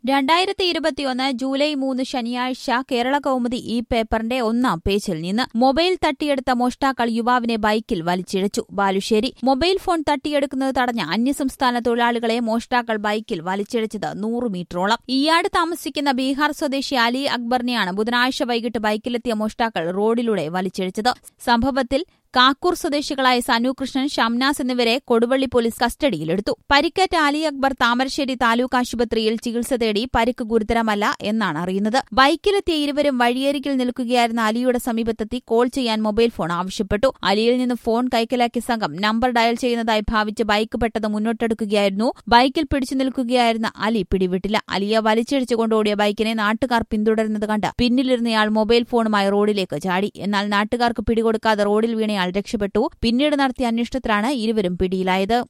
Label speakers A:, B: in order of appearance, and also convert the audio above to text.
A: രണ്ടായിരത്തി ഇരുപത്തിയൊന്ന് ജൂലൈ മൂന്ന് ശനിയാഴ്ച കേരള കൗമുദി ഈ പേപ്പറിന്റെ ഒന്നാം പേജിൽ നിന്ന് മൊബൈൽ തട്ടിയെടുത്ത മോഷ്ടാക്കൾ യുവാവിനെ ബൈക്കിൽ വലിച്ചിഴച്ചു ബാലുശ്ശേരി മൊബൈൽ ഫോൺ തട്ടിയെടുക്കുന്നത് തടഞ്ഞ അന്യസംസ്ഥാന തൊഴിലാളികളെ മോഷ്ടാക്കൾ ബൈക്കിൽ വലിച്ചിഴച്ചത് നൂറ് മീറ്ററോളം ഈയാട് താമസിക്കുന്ന ബീഹാർ സ്വദേശി അലി അക്ബറിനെയാണ് ബുധനാഴ്ച വൈകിട്ട് ബൈക്കിലെത്തിയ മോഷ്ടാക്കൾ റോഡിലൂടെ വലിച്ചിഴച്ചത് സംഭവത്തിൽ കാക്കൂർ സ്വദേശികളായ സനു കൃഷ്ണൻ ഷംനാസ് എന്നിവരെ കൊടുവള്ളി പോലീസ് കസ്റ്റഡിയിലെടുത്തു പരിക്കേറ്റ അലി അക്ബർ താമരശ്ശേരി താലൂക്ക് ആശുപത്രിയിൽ ചികിത്സ തേടി പരിക്ക് ഗുരുതരമല്ല എന്നാണ് അറിയുന്നത് ബൈക്കിലെത്തിയ ഇരുവരും വഴിയരികിൽ നിൽക്കുകയായിരുന്ന അലിയുടെ സമീപത്തെത്തി കോൾ ചെയ്യാൻ മൊബൈൽ ഫോൺ ആവശ്യപ്പെട്ടു അലിയിൽ നിന്ന് ഫോൺ കൈക്കലാക്കിയ സംഘം നമ്പർ ഡയൽ ചെയ്യുന്നതായി ഭാവിച്ച് ബൈക്ക് പെട്ടെന്ന് മുന്നോട്ടെടുക്കുകയായിരുന്നു ബൈക്കിൽ പിടിച്ചു നിൽക്കുകയായിരുന്ന അലി പിടിവിട്ടില്ല അലിയെ വലിച്ചിഴച്ചുകൊണ്ട് ഓടിയ ബൈക്കിനെ നാട്ടുകാർ പിന്തുടരുന്നത് കണ്ട് പിന്നിലിരുന്നയാൾ മൊബൈൽ ഫോണുമായി റോഡിലേക്ക് ചാടി എന്നാൽ നാട്ടുകാർക്ക് പിടികൊടുക്കാതെ റോഡിൽ വീണയാൾ രക്ഷപ്പെട്ടു പിന്നീട് നടത്തിയ അന്വേഷണത്തിലാണ് ഇരുവരും പിടിയിലായത്